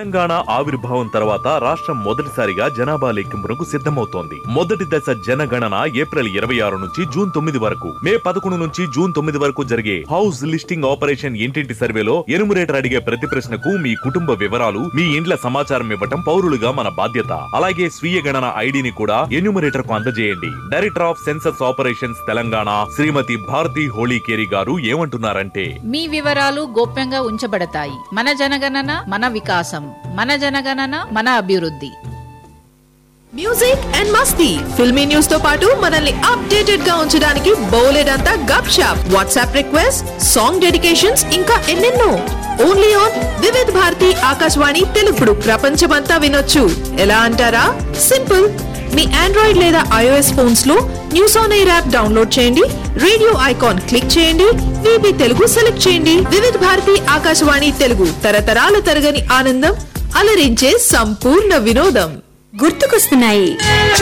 తెలంగాణ ఆవిర్భావం తర్వాత రాష్ట్రం మొదటిసారిగా జనాభా లెక్కింపునకు సిద్ధమవుతోంది మొదటి దశ జనగణన ఏప్రిల్ ఇరవై ఆరు నుంచి జూన్ తొమ్మిది వరకు మే పదకొండు నుంచి జూన్ తొమ్మిది వరకు జరిగే హౌస్ లిస్టింగ్ ఆపరేషన్ ఇంటింటి సర్వేలో ఎనుమరేటర్ అడిగే ప్రతి ప్రశ్నకు మీ కుటుంబ వివరాలు మీ ఇండ్ల సమాచారం ఇవ్వటం పౌరులుగా మన బాధ్యత అలాగే స్వీయ గణన ఐడిని కూడా ఎన్యూమరేటర్ కు అందజేయండి director of census operations Telangana Shrimati Bharathi Holikeri గారు ఏమంటున్నారంటే మీ వివరాలు గోప్యంగా ఉంచబడతాయి మన జనగణన మన వికాసం మన జనగణన మన అభివృద్ధి మ్యూజిక్ అండ్ మస్తీ ఫిల్మీ న్యూస్ తో పాటు మనల్ని అప్డేటెడ్ గా ఉంచడానికి బోలెడ్ అంతా గప్ షాప్ వాట్సాప్ రిక్వెస్ట్ సాంగ్ డెడికేషన్స్ ఇంకా ఎన్నెన్నో ఓన్లీ ఆన్ వివిధ్ భారతి ఆకాశవాణి తెలుగుడు ప్రపంచమంతా వినొచ్చు ఎలా అంటారా సింపుల్ మీ ఆండ్రాయిడ్ లేదా ఐఓఎస్ ఫోన్స్ లో news on air app download చేయండి రేడియో ఐకాన్ క్లిక్ చేయండి వీబీ తెలుగు సెలెక్ట్ చేయండి వివిధ భారతి ఆకాశవాణి తెలుగు తరతరాల తరగని ఆనందం అలరించే సంపూర్ణ వినోదం గుర్తుకొస్తున్నాయి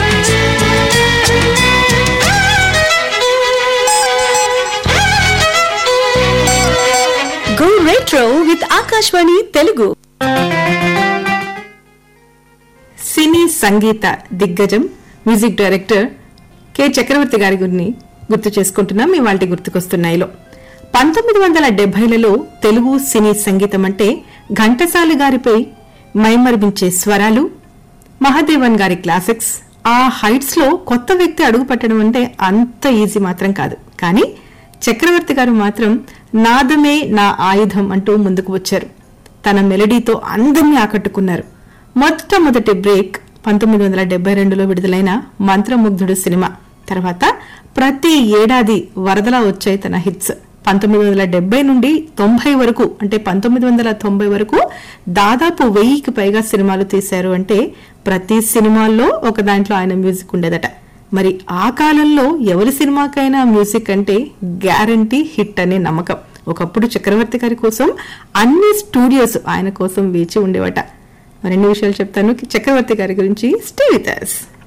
go retro with Akashvani Telugu సినీ సంగీత దిగ్గజం మ్యూజిక్ డైరెక్టర్ కె చక్రవర్తి గారి గురిని గుర్తు చేసుకుంటున్నాం మీ వాళ్ళ గుర్తుకొస్తున్నాయిలో పంతొమ్మిది వందల డెబ్బైలలో తెలుగు సినీ సంగీతం అంటే ఘంటసాల గారిపై మైమరిపించే స్వరాలు మహాదేవన్ గారి క్లాసిక్స్ ఆ హైట్స్ లో కొత్త వ్యక్తి అడుగు పెట్టడం అంటే అంత ఈజీ మాత్రం కాదు కానీ చక్రవర్తి గారు మాత్రం నాదమే నా ఆయుధం అంటూ ముందుకు వచ్చారు తన మెలడీతో అందరినీ ఆకట్టుకున్నారు మొట్టమొదటి బ్రేక్ పంతొమ్మిది వందల డెబ్బై రెండులో విడుదలైన మంత్రముగ్ధుడు సినిమా తర్వాత ప్రతి ఏడాది వరదలా వచ్చాయి తన హిట్స్ పంతొమ్మిది వందల డెబ్బై నుండి తొంభై వరకు అంటే పంతొమ్మిది వందల తొంభై వరకు దాదాపు వెయ్యికి పైగా సినిమాలు తీశారు అంటే ప్రతి సినిమాల్లో ఒక దాంట్లో ఆయన మ్యూజిక్ ఉండేదట మరి ఆ కాలంలో ఎవరి సినిమాకైనా మ్యూజిక్ అంటే గ్యారంటీ హిట్ అనే నమ్మకం ఒకప్పుడు చక్రవర్తి గారి కోసం అన్ని స్టూడియోస్ ఆయన కోసం వేచి ఉండేవట మరిన్ని విషయాలు చెప్తాను చక్రవర్తి గారి గురించి స్టే విత్ us.